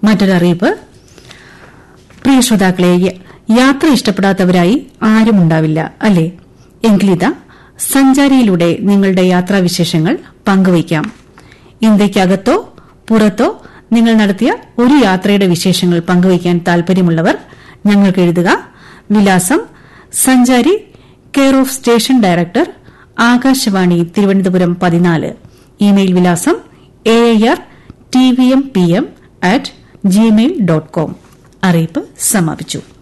മറ്റൊരറിയിപ്പ് പ്രിയ ശ്രോതാക്കളെ യ- യാത്ര ഇഷ്ടപ്പെടാത്തവരായി ആരുമുണ്ടാവില്ല അല്ലേ എങ്കിലിതാ സഞ്ചാരിയിലൂടെ നിങ്ങളുടെ യാത്രാവിശേഷങ്ങൾ പങ്കുവയ്ക്കാം ഇന്ത്യയ്ക്കകത്തോ പുറത്തോ നിങ്ങൾ നടത്തിയ ഒരു യാത്രയുടെ വിശേഷങ്ങൾ പങ്കുവയ്ക്കാൻ താൽപര്യമുള്ളവർ ഞങ്ങൾക്ക് എഴുതുക വിലാസം Sanchari care of station director Akashvani Thiruvananthapuram പതിനാല് ഇമെയിൽ വിലാസം A R T V M P M at Gmail dot com അറിയിപ്പ് സമാപിച്ചു